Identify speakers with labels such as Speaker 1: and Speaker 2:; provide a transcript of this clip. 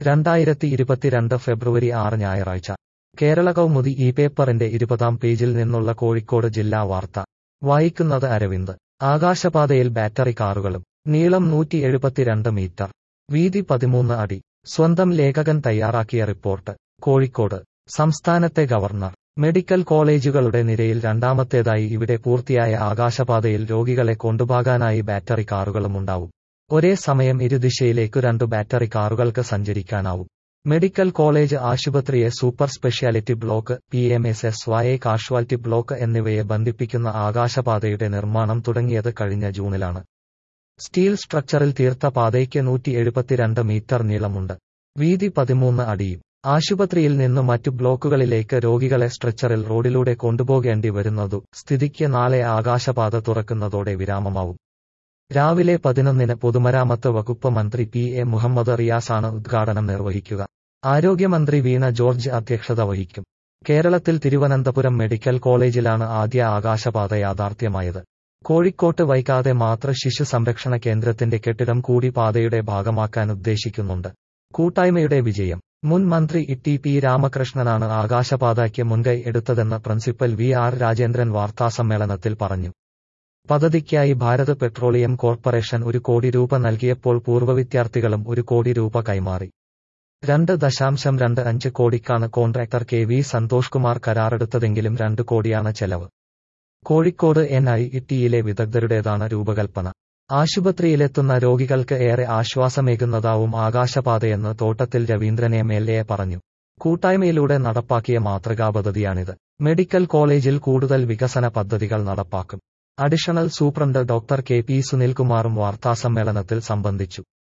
Speaker 1: രണ്ടായിരത്തി ഇരുപത്തിരണ്ട് ഫെബ്രുവരി ആറ് ഞായറാഴ്ച കേരള കൗമുദി ഈ പേപ്പറിന്റെ ഇരുപതാം പേജിൽ നിന്നുള്ള കോഴിക്കോട് ജില്ലാ വാർത്ത വായിക്കുന്നത് അരവിന്ദ് ആകാശപാതയിൽ ബാറ്ററി കാറുകളും നീളം നൂറ്റി എഴുപത്തിരണ്ട് മീറ്റർ വീതി പതിമൂന്ന് അടി സ്വന്തം ലേഖകൻ തയ്യാറാക്കിയ റിപ്പോർട്ട് കോഴിക്കോട് സംസ്ഥാനത്തെ ഗവർണർ മെഡിക്കൽ കോളേജുകളുടെ നിരയിൽ രണ്ടാമത്തേതായി ഇവിടെ പൂർത്തിയായ ആകാശപാതയിൽ രോഗികളെ കൊണ്ടുപോകാനായി ബാറ്ററി കാറുകളുമുണ്ടാവും ഒരേ സമയം ഇരുദിശയിലേക്കു രണ്ടു ബാറ്ററി കാറുകൾക്ക് സഞ്ചരിക്കാനാവും മെഡിക്കൽ കോളേജ് ആശുപത്രിയെ super speciality block P M S S Y casualty block എന്നിവയെ ബന്ധിപ്പിക്കുന്ന ആകാശപാതയുടെ നിർമ്മാണം തുടങ്ങിയത് കഴിഞ്ഞ ജൂണിലാണ് സ്റ്റീൽ സ്ട്രക്ചറിൽ തീർത്ത പാതയ്ക്ക് നൂറ്റി എഴുപത്തിരണ്ട് മീറ്റർ നീളമുണ്ട് വീതി പതിമൂന്ന് അടിയും ആശുപത്രിയിൽ നിന്ന് മറ്റു ബ്ലോക്കുകളിലേക്ക് രോഗികളെ സ്ട്രെച്ചറിൽ റോഡിലൂടെ കൊണ്ടുപോകേണ്ടി വരുന്നതു സ്ഥിതിക്ക് നാളെ ആകാശപാത തുറക്കുന്നതോടെ വിരാമമാവും രാവിലെ പതിനൊന്നിന് പൊതുമരാമത്ത് വകുപ്പ് മന്ത്രി പി എ മുഹമ്മദ് റിയാസാണ് ഉദ്ഘാടനം നിർവഹിക്കുക ആരോഗ്യമന്ത്രി വീണ ജോർജ് അധ്യക്ഷത വഹിക്കും കേരളത്തിൽ തിരുവനന്തപുരം മെഡിക്കൽ കോളേജിലാണ് ആദ്യ ആകാശപാത യാഥാർത്ഥ്യമായത് കോഴിക്കോട്ട് വൈകാതെ മാതൃ ശിശു സംരക്ഷണ കേന്ദ്രത്തിന്റെ കെട്ടിടം കൂടി പാതയുടെ ഭാഗമാക്കാൻ ഉദ്ദേശിക്കുന്നുണ്ട് കൂട്ടായ്മയുടെ വിജയം മുൻ മന്ത്രി ടി പി രാമകൃഷ്ണനാണ് ആകാശപാതയ്ക്ക് മുൻകൈ എടുത്തതെന്ന് പ്രിൻസിപ്പൽ വി ആർ രാജേന്ദ്രൻ വാർത്താസമ്മേളനത്തിൽ പറഞ്ഞു പദ്ധതിക്കായി ഭാരത് പെട്രോളിയം കോർപ്പറേഷൻ ഒരു കോടി രൂപ നൽകിയപ്പോൾ പൂർവ്വ വിദ്യാർത്ഥികളും ഒരു കോടി രൂപ കൈമാറി രണ്ട് ദശാംശം രണ്ട് അഞ്ച് കോടിക്കാണ് contractor K V Santhosh Kumar കരാറെടുത്തതെങ്കിലും രണ്ട് കോടിയാണ് ചെലവ് കോഴിക്കോട് എൻ ഐ ടിയിലെ വിദഗ്ധരുടേതാണ് രൂപകൽപ്പന ആശുപത്രിയിലെത്തുന്ന രോഗികൾക്ക് ഏറെ ആശ്വാസമേകുന്നതാവും ആകാശപാതയെന്ന് തോട്ടത്തിൽ രവീന്ദ്രൻ എം എൽ എ പറഞ്ഞു കൂട്ടായ്മയിലൂടെ നടപ്പാക്കിയ മാതൃകാ പദ്ധതിയാണിത് മെഡിക്കൽ കോളേജിൽ കൂടുതൽ വികസന പദ്ധതികൾ നടപ്പാക്കും additional superintendent doctor K P സുനിൽകുമാറും വാർത്താസമ്മേളനത്തിൽ സംബന്ധിച്ചു